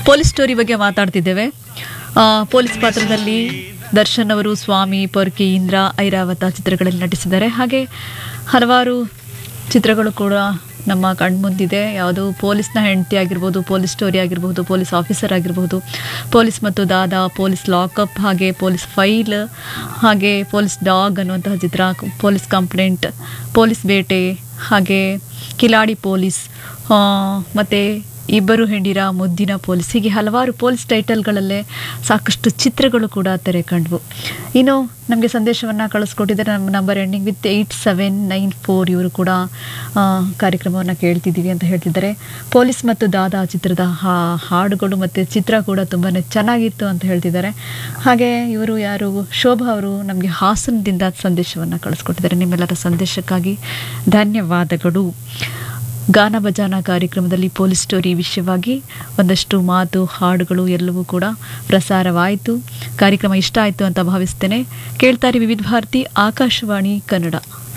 police story ಬಗ್ಗೆ ಮಾತಾಡ್ತಿದ್ದೇವೆ ಆ, police ಪಾತ್ರದಲ್ಲಿ ದರ್ಶನ್ ಅವರು ಸ್ವಾಮಿ ಪೊರ್ಕಿ ಇಂದ್ರ ಐರಾವತ ಚಿತ್ರಗಳಲ್ಲಿ ನಟಿಸಿದ್ದಾರೆ ಹಾಗೆ ಹಲವಾರು ಚಿತ್ರಗಳು ಕೂಡ ನಮ್ಮ ಕಣ್ಮುಂದಿದೆ ಯಾವುದು ಪೊಲೀಸ್ನ ಹೆಂಡತಿ ಆಗಿರ್ಬೋದು ಪೊಲೀಸ್ ಸ್ಟೋರಿ ಆಗಿರ್ಬೋದು ಪೊಲೀಸ್ ಆಫೀಸರ್ ಆಗಿರ್ಬೋದು ಪೊಲೀಸ್ ಮತ್ತು ದಾದಾ ಪೊಲೀಸ್ ಲಾಕಪ್ ಹಾಗೆ ಪೊಲೀಸ್ ಫೈಲ್ ಹಾಗೆ ಪೊಲೀಸ್ ಡಾಗ್ ಅನ್ನುವಂತಹ ಚಿತ್ರ ಪೊಲೀಸ್ ಕಂಪ್ಲೇಂಟ್ ಪೊಲೀಸ್ ಬೇಟೆ ಹಾಗೆ ಕಿಲಾಡಿ ಪೊಲೀಸ್ ಆ, ಮತ್ತೆ ಇಬ್ಬರು ಹೆಂಡಿರ ಮುದ್ದಿನ ಪೊಲೀಸ್ ಹೀಗೆ ಹಲವಾರು ಪೊಲೀಸ್ ಟೈಟಲ್ಗಳಲ್ಲೇ ಸಾಕಷ್ಟು ಚಿತ್ರಗಳು ಕೂಡ ತೆರೆ ಕಂಡ್ವು ಇನ್ನು ನಮಗೆ ಸಂದೇಶವನ್ನು ಕಳಿಸ್ಕೊಟ್ಟಿದ್ದಾರೆ ನಮ್ಮ number ending with eight seven nine four ಇವರು ಕೂಡ ಕಾರ್ಯಕ್ರಮವನ್ನು ಕೇಳ್ತಿದ್ದೀವಿ ಅಂತ ಹೇಳ್ತಿದ್ದಾರೆ ಪೊಲೀಸ್ ಮತ್ತು ದಾದಾ ಚಿತ್ರದ ಹಾ- ಹಾಡುಗಳು ಮತ್ತು ಚಿತ್ರ ಕೂಡ ತುಂಬಾ ಚೆನ್ನಾಗಿತ್ತು ಅಂತ ಹೇಳ್ತಿದ್ದಾರೆ ಹಾಗೆ ಇವರು ಯಾರು ಶೋಭಾ ಅವರು ನಮಗೆ ಹಾಸನದಿಂದ ಸಂದೇಶವನ್ನು ಕಳಿಸ್ಕೊಟ್ಟಿದ್ದಾರೆ ನಿಮ್ಮೆಲ್ಲರ ಸಂದೇಶಕ್ಕಾಗಿ ಧನ್ಯವಾದಗಳು ಗಾನ ಭಜಾನ ಕಾರ್ಯಕ್ರಮದಲ್ಲಿ ಪೊಲೀಸ್ ಸ್ಟೋರಿ ವಿಷಯವಾಗಿ ಒಂದಷ್ಟು ಮಾತು ಹಾಡುಗಳು ಎಲ್ಲವೂ ಕೂಡ ಪ್ರಸಾರವಾಯಿತು ಕಾರ್ಯಕ್ರಮ ಇಷ್ಟ ಆಯಿತು ಅಂತ ಭಾವಿಸ್ತೇನೆ ಕೇಳ್ತಾರೆ ವಿವಿಧ ಭಾರತಿ ಆಕಾಶವಾಣಿ ಕನ್ನಡ